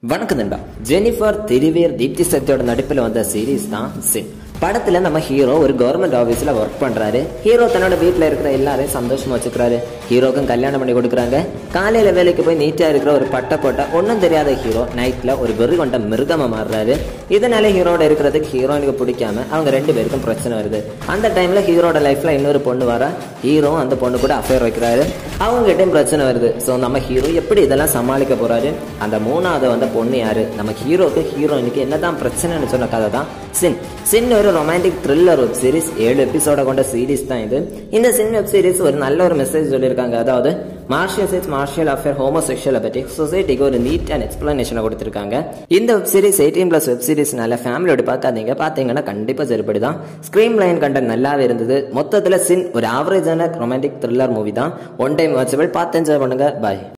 வணக்கம் நண்பா ஜெனிஃபர் திரிவேர் தீப்தி சத்யோட நடிப்பில் வந்த சீரீஸ் தான் சின் படத்துல நம்ம ஹீரோ ஒரு கவர்மெண்ட் ஆபீஸ்ல ஒர்க் பண்றாரு ஹீரோ தன்னோட வீட்ல இருக்கிற எல்லாரையும் சந்தோஷமா வச்சுக்கிறாரு ஹீரோக்கும் கல்யாணம் பண்ணி கொடுக்குறாங்க காலையில வேலைக்கு போய் நீட்டா இருக்கிற ஒரு பட்டை போட்ட ஒன்றும் தெரியாத ஹீரோ நைட்ல ஒரு வெறி கொண்ட மிருகமா மாறுறாரு இதனால ஹீரோட இருக்கிறதுக்கு ஹீரோயினுக்கு பிடிக்காம அவங்க ரெண்டு பேருக்கும் பிரச்சனை வருது அந்த டைம்ல ஹீரோட லைஃப்ல இன்னொரு பொண்ணு வர ஹீரோ அந்த பொண்ணு கூட அஃபேர் வைக்கிறாரு அவங்க கிட்டயும் பிரச்சனை வருது ஸோ நம்ம ஹீரோ எப்படி இதெல்லாம் சமாளிக்க போறாரு அந்த மூணாவது வந்த பொண்ணு யாரு நம்ம ஹீரோக்கு ஹீரோயினுக்கு என்னதான் பிரச்சனைன்னு சொன்ன கதை தான் சின் சின் ஒரு ரொமான்டிக் த்ரில்லர் வெப் சீரிஸ் ஏழு எபிசோட கொண்ட சீரிஸ் தான் இது இந்த சின் வெப் சீரிஸ் ஒரு நல்ல ஒரு மெசேஜ் சொல்லியிருக்காங்க அதாவது மார்ஷியல் சைட்ஸ் மார்ஷியல் அஃபேர் ஹோமோசெக்ஷுவலை பற்றி சொசைட்டிக்கு ஒரு நீட் அண்ட் எக்ஸ்பிளனேஷனை கொடுத்துருக்காங்க இந்த web series eighteen plus web சீரிஸ்னால ஃபேமிலியோட பார்க்காதீங்க பார்த்தீங்கன்னா கண்டிப்பாக சரிப்படி தான் ஸ்க்ரீன் லைன் கண்டென்ட் நல்லாவே இருந்தது மொத்தத்தில் சின் ஒரு ஆவரேஜான ரொமான்டிக் த்ரில்லர் மூவி தான் ஒன் டைம் வாட்சபிள் பார்த்து என்ஜாய் பண்ணுங்க பாய்